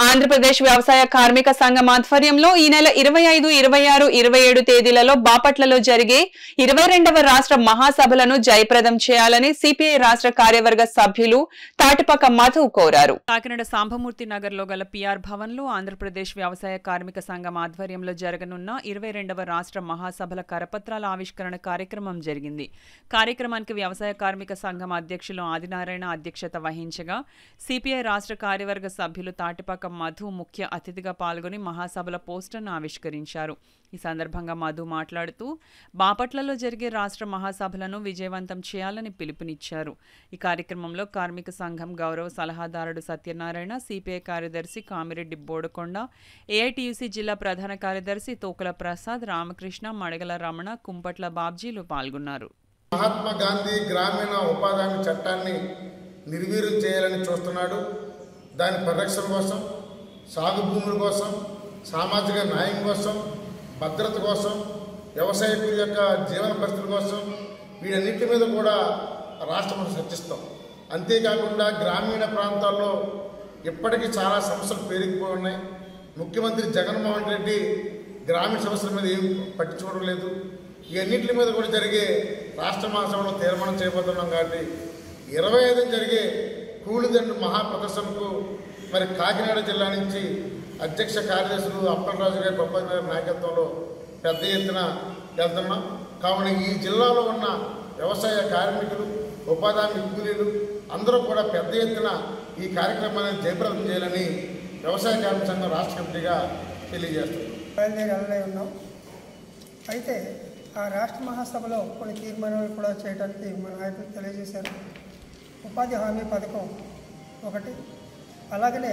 ఆంధ్రప్రదేశ్ వ్యవసాయ కార్మిక సంఘం ఆధ్వర్యంలో ఈ నెల ఇరవై ఐదు ఇరవై ఆరు ఇరవై ఏడు తేదీలలో బాపట్లలో జరిగే ఇరవై రెండవ రాష్ట్ర మహాసభలను జయప్రదం చేయాలని సిపిఐ రాష్ట్ర కార్యవర్గ సభ్యులు తాటిపక్క మధు కోరారు కాకినాడ సాంబమూర్తి నగర్ లో గల పిఆర్ భవన్ లో ఆంధ్రప్రదేశ్ వ్యవసాయ కార్మిక సంఘం ఆధ్వర్యంలో జరగనున్న ఇరవై రెండవ రాష్ట్ర మహాసభల కరపత్రాల ఆవిష్కరణ కార్యక్రమం జరిగింది కార్యక్రమానికి వ్యవసాయ కార్మిక సంఘం అధ్యక్షులు ఆదినారాయణ అధ్యక్షత వహించగా సిపిఐ రాష్ట్ర కార్యవర్గ సభ్యులు తాటిపాక మధు ముఖ్య అతిథిగా పాల్గొని మహాసభల పోస్టర్ను ఆవిష్కరించారు ఈ సందర్భంగా మధు మాట్లాడుతూ బాపట్లలో జరిగే రాష్ట్ర మహాసభలను విజయవంతం చేయాలని పిలుపునిచ్చారు ఈ కార్యక్రమంలో కార్మిక సంఘం గౌరవ సలహాదారుడు సత్యనారాయణ సిపిఐ కార్యదర్శి కామిరెడ్డి బోడకొండ ఏఐటియుసి జిల్లా ప్రధాన కార్యదర్శి తోకుల ప్రసాద్ రామకృష్ణ మడగల రమణ కుంపట్ల బాబ్జీలు పాల్గొన్నారు మహాత్మా గాంధీ గ్రామీణ ఉపాధి హామీ చట్టాన్ని నిర్వీర్యం చేయాలని చూస్తున్నాడు దాని పరిరక్షణ కోసం సాగు భూముల కోసం సామాజిక న్యాయం కోసం భద్రత కోసం వ్యవసాయకుల యొక్క జీవన పరిస్థితుల కోసం వీటన్నిటి మీద కూడా రాష్ట్రం చర్చిస్తాం అంతేకాకుండా గ్రామీణ ప్రాంతాల్లో ఇప్పటికీ చాలా సమస్యలు పెరిగిపోయి ఉన్నాయి ముఖ్యమంత్రి జగన్మోహన్ రెడ్డి గ్రామీణ సమస్యల మీద ఏం పట్టించుకోవడం లేదు ఇవన్నిటి మీద కూడా జరిగే రాష్ట్ర మహాసభలో తీర్మానం చేయబోతున్నాం కాబట్టి ఇరవై ఐదు జరిగే కూలిదండు మహాప్రదర్శనకు మరి కాకినాడ జిల్లా నుంచి అధ్యక్ష కార్యదర్శులు అప్పలరాజు గారి బొబ్బాయి గారి నాయకత్వంలో పెద్ద ఎత్తున వెళ్తున్నాం కావున ఈ జిల్లాలో ఉన్న వ్యవసాయ కార్మికులు ఉపాధి హామీ కూలీలు అందరూ కూడా పెద్ద ఎత్తున ఈ కార్యక్రమాన్ని జయప్రదం చేయాలని వ్యవసాయ కార్మిక సంఘం రాష్ట్ర కమిటీగా తెలియజేస్తుంది బయలుదేరి వెళ్ళనే ఉన్నాం అయితే ఆ రాష్ట్ర మహాసభలో కొన్ని తీర్మానాలు కూడా చేయడానికి మన నాయకులు తెలియజేశారు ఉపాధి హామీ పథకం ఒకటి అలాగనే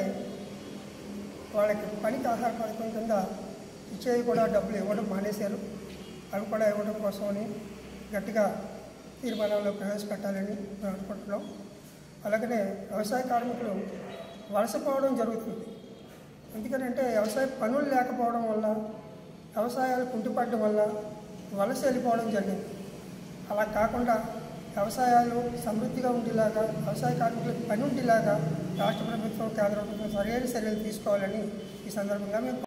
వాళ్ళకి పనికి ఆహార పథకం కింద ఇచ్చేవి కూడా డబ్బులు ఇవ్వడం మానేశారు అవి కూడా ఇవ్వడం కోసమని గట్టిగా తీర్మానాల్లో ప్రవేశపెట్టాలని మేము అనుకుంటున్నాం అలాగనే వ్యవసాయ కార్మికులు వలసపోవడం జరుగుతుంది ఎందుకంటే వ్యవసాయ పనులు లేకపోవడం వల్ల వ్యవసాయాలు కుంటుపడడం వల్ల వలస వెళ్ళిపోవడం జరిగింది అలా కాకుండా వ్యవసాయాలు సమృద్ధిగా ఉండేలాగా వ్యవసాయ కార్మికులకు పని ఉండేలాగా రాష్ట్ర ప్రభుత్వం కేంద్ర ప్రభుత్వం సరైన చర్యలు తీసుకోవాలని ఈ సందర్భంగా మేము